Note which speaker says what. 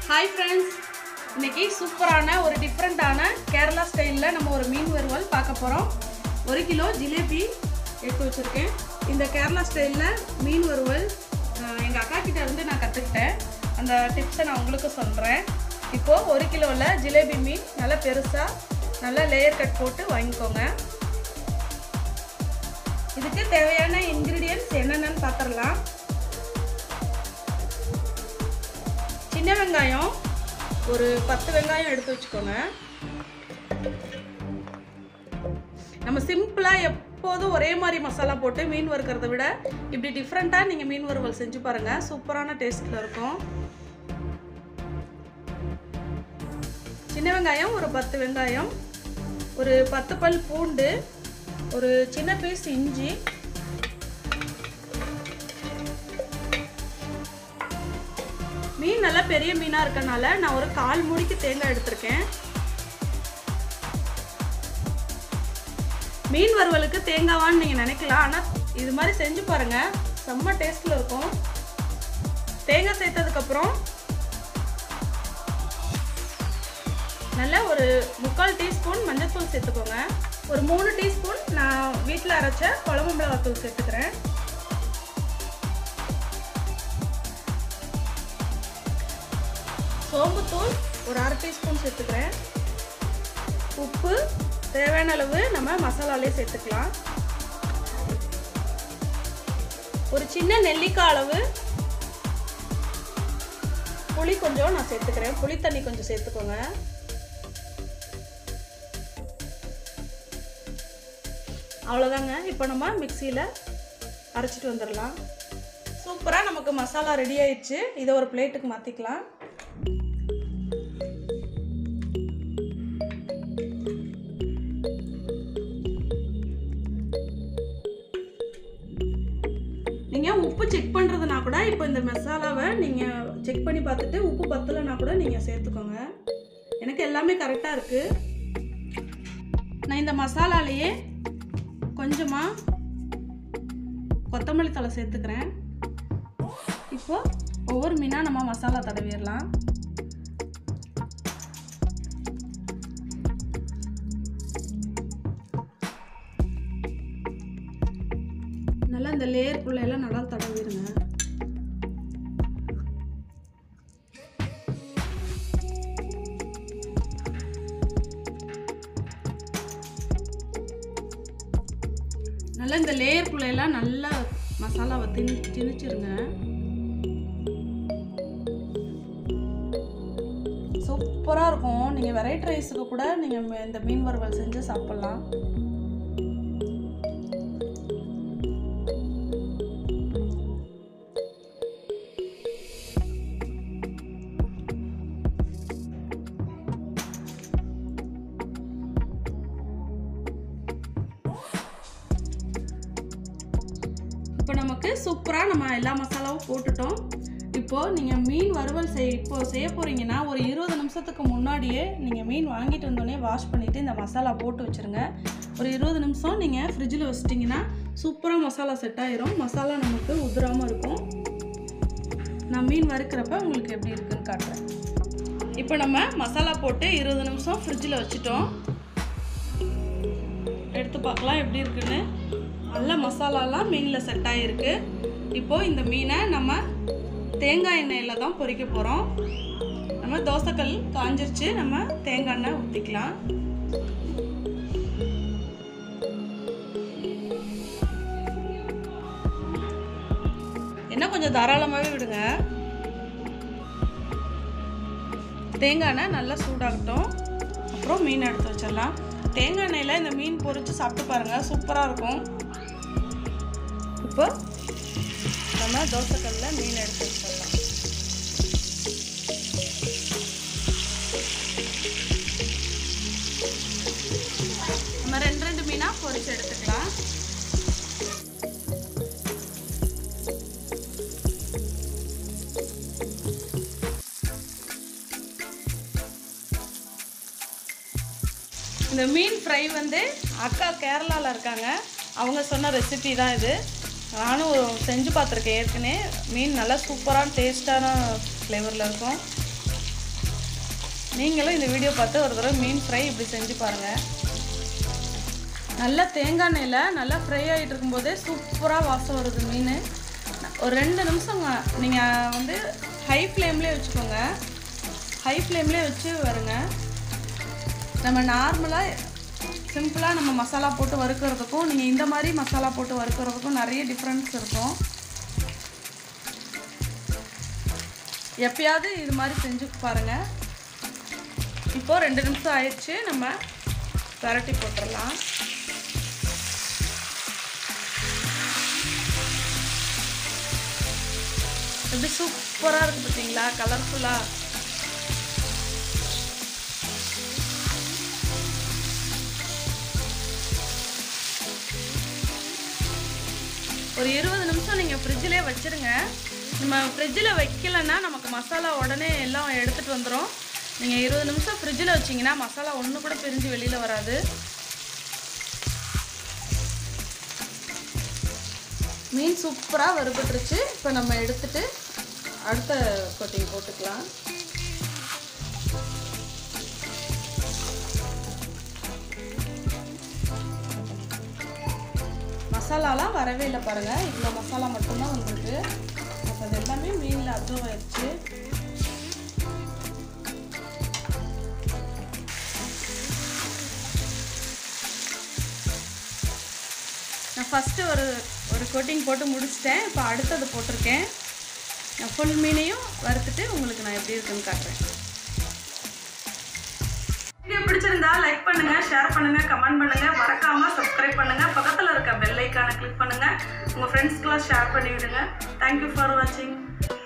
Speaker 1: hi friends இன்னைக்கு சூப்பரான ஒரு டிஃப்ரெண்ட்டான கேரளா ஸ்டைலில் நம்ம ஒரு மீன் வறுவல் பார்க்க போகிறோம் ஒரு கிலோ ஜிலேபி எடுத்து வச்சுருக்கேன் இந்த கேரளா ஸ்டைலில் மீன் வறுவல் எங்கள் அக்கா கிட்ட இருந்து நான் கற்றுக்கிட்டேன் அந்த டிப்ஸை நான் உங்களுக்கு சொல்கிறேன் இப்போது ஒரு கிலோவில் ஜிலேபி மீன் நல்லா பெருசாக நல்லா லேயர் கட் போட்டு வாங்கிக்கோங்க இதுக்கு தேவையான இன்க்ரீடியன்ட்ஸ் என்னென்னு பார்த்துடலாம் சின்ன வெங்காயம் ஒரு பத்து வெங்காயம் எடுத்து வச்சுக்கோங்க நம்ம சிம்பிளாக எப்போதும் ஒரே மாதிரி மசாலா போட்டு மீன் வறுக்கிறத விட இப்படி டிஃப்ரெண்ட்டாக நீங்கள் மீன் வறுவல் செஞ்சு பாருங்கள் சூப்பரான டேஸ்ட்டில் இருக்கும் சின்ன வெங்காயம் ஒரு பத்து வெங்காயம் ஒரு பத்து பல் பூண்டு ஒரு சின்ன பீஸ் இஞ்சி மீன் நல்லா பெரிய மீனாக இருக்கனால நான் ஒரு கால் மூடிக்கு தேங்காய் எடுத்திருக்கேன் மீன் வறுவலுக்கு தேங்காவான்னு நீங்கள் நினைக்கலாம் ஆனால் இது மாதிரி செஞ்சு பாருங்கள் செம்ம டேஸ்ட்டில் இருக்கும் தேங்காய் சேர்த்ததுக்கப்புறம் நல்லா ஒரு முக்கால் டீஸ்பூன் மஞ்சள்தூள் சேர்த்துக்கோங்க ஒரு மூணு டீஸ்பூன் நான் வீட்டில் அரைச்ச குழம்பு மிளகாத்தூள் சேர்த்துக்கிறேன் சோம்புத்தூள் ஒரு அரை டீஸ்பூன் சேர்த்துக்கிறேன் உப்பு தேவையான அளவு நம்ம மசாலாலே சேர்த்துக்கலாம் ஒரு சின்ன நெல்லிக்காய் அளவு புளி கொஞ்சம் நான் சேர்த்துக்கிறேன் புளி தண்ணி கொஞ்சம் சேர்த்துக்கோங்க அவ்வளோதாங்க இப்போ நம்ம மிக்சியில் அரைச்சிட்டு வந்துடலாம் சூப்பராக நமக்கு மசாலா ரெடி ஆயிடுச்சு இதை ஒரு பிளேட்டுக்கு மாற்றிக்கலாம் நீங்கள் உப்பு செக் பண்ணுறதுனா கூட இப்போ இந்த மசாலாவை நீங்கள் செக் பண்ணி பார்த்துட்டு உப்பு பத்தலைனா கூட நீங்கள் சேர்த்துக்கோங்க எனக்கு எல்லாமே கரெக்டாக இருக்குது நான் இந்த மசாலாலேயே கொஞ்சமாக கொத்தமல்லி தலை சேர்த்துக்கிறேன் இப்போ ஒவ்வொரு மீனாக நம்ம மசாலா தடவிடலாம் நல்லா இந்த லேயருக்குள்ள எல்லாம் நல்லா தடவிடுங்க நல்லா இந்த லேயருக்குள்ள எல்லாம் நல்லா மசாலாவை திணி திணிச்சிருங்க சூப்பராக இருக்கும் நீங்கள் வெரைட்டி ரைஸுக்கு கூட நீங்கள் இந்த மீன் வறுவல் செஞ்சு சாப்பிட்லாம் இப்போ நமக்கு சூப்பராக நம்ம எல்லா மசாலாவும் போட்டுட்டோம் இப்போது நீங்கள் மீன் வறுவல் செய் இப்போ செய்ய போகிறீங்கன்னா ஒரு இருபது நிமிஷத்துக்கு முன்னாடியே நீங்கள் மீன் வாங்கிட்டு வந்தோடனே வாஷ் பண்ணிவிட்டு இந்த மசாலா போட்டு வச்சுருங்க ஒரு இருபது நிமிஷம் நீங்கள் ஃப்ரிட்ஜில் வச்சிட்டிங்கன்னா சூப்பராக மசாலா செட் ஆயிரும் மசாலா நமக்கு உதிராமல் இருக்கும் நான் மீன் வறுக்கிறப்ப உங்களுக்கு எப்படி இருக்குன்னு காட்டுறேன் இப்போ நம்ம மசாலா போட்டு இருபது நிமிஷம் ஃப்ரிட்ஜில் வச்சுட்டோம் எடுத்து பார்க்கலாம் எப்படி இருக்குன்னு நல்ல மசாலாலாம் மீனில் செட் ஆகிருக்கு இப்போது இந்த மீனை நம்ம தேங்காய் எண்ணெயில் தான் பொரிக்க போகிறோம் நம்ம தோசைக்கல் காஞ்சிருச்சு நம்ம தேங்காய் எண்ணெய் ஊற்றிக்கலாம் என்ன கொஞ்சம் தாராளமாகவே விடுங்க தேங்காய் எண்ணெய் நல்லா சூடாகட்டும் அப்புறம் மீன் எடுத்து வச்சிடலாம் தேங்காய் எண்ணெயில் இந்த மீன் பொரித்து சாப்பிட்டு பாருங்கள் சூப்பராக இருக்கும் இப்போ நம்ம தோசைக்கல்லில் மீன் எடுத்து வச்சிடலாம் நம்ம ரெண்டு ரெண்டு மீனாக பொரிச்சு எடுத்துக்கலாம் இந்த மீன் ஃப்ரை வந்து அக்கா கேரளாவில் இருக்காங்க அவங்க சொன்ன ரெசிபி தான் இது நானும் செஞ்சு பார்த்துருக்கேன் ஏற்கனவே மீன் நல்லா சூப்பரான டேஸ்டான ஃப்ளேவரில் இருக்கும் நீங்களும் இந்த வீடியோ பார்த்து ஒரு தடவை மீன் ஃப்ரை இப்படி செஞ்சு பாருங்கள் நல்லா தேங்காய் எண்ணெயில் நல்லா ஃப்ரை ஆகிட்டு இருக்கும்போதே சூப்பராக வாசம் வருது மீன் ஒரு ரெண்டு நிமிஷங்க நீங்கள் வந்து ஹை ஃப்ளேம்லேயே வச்சுக்கோங்க ஹை ஃப்ளேம்லேயே வச்சு வருங்க நம்ம நார்மலாக சிம்பிளாக நம்ம மசாலா போட்டு வறுக்கிறதுக்கும் நீங்கள் இந்த மாதிரி மசாலா போட்டு வறுக்கிறதுக்கும் நிறைய டிஃப்ரென்ஸ் இருக்கும் எப்பயாவது இது மாதிரி செஞ்சு பாருங்கள் இப்போது ரெண்டு நிமிஷம் ஆயிடுச்சு நம்ம பரட்டி போட்டுடலாம் எப்படி சூப்பராக இருக்குது பார்த்தீங்களா கலர்ஃபுல்லாக ஒரு இருபது நிமிஷம் நீங்கள் ஃப்ரிட்ஜிலே வச்சுருங்க நம்ம ஃப்ரிட்ஜில் வைக்கலைன்னா நமக்கு மசாலா உடனே எல்லாம் எடுத்துகிட்டு வந்துடும் நீங்கள் இருபது நிமிஷம் ஃப்ரிட்ஜில் வச்சிங்கன்னா மசாலா ஒன்று கூட பிரிஞ்சு வெளியில் வராது மீன் சூப்பராக வறுபட்டுருச்சு இப்போ நம்ம எடுத்துட்டு அடுத்த கோட்டிங் போட்டுக்கலாம் மசாலாலாம் வரவே இல்லை பாருங்கள் இவ்வளோ மசாலா மட்டும்தான் வந்திருக்கு அப்போ அது எல்லாமே மீனில் அப்சர்வ் ஆயிடுச்சு நான் ஃபஸ்ட்டு ஒரு ஒரு கோட்டிங் போட்டு முடிச்சிட்டேன் இப்போ அடுத்தது போட்டிருக்கேன் நான் ஃபுல் மீனையும் வறுத்துட்டு உங்களுக்கு நான் எப்படி இருக்குன்னு காட்டுறேன் வீடியோ பிடிச்சிருந்தா லைக் பண்ணுங்க ஷேர் பண்ணுங்க கமெண்ட் பண்ணுங்க மறக்காம சப்ஸ்கிரைப் பண்ணுங்க பக்கத்தில் இருக்க பெல் ஐக்கானை கிளிக் பண்ணுங்க உங்க ஃப்ரெண்ட்ஸ்க்கெல்லாம் ஷேர் பண்ணி விடுங்க தேங்க்யூ ஃபார் வாட்சிங்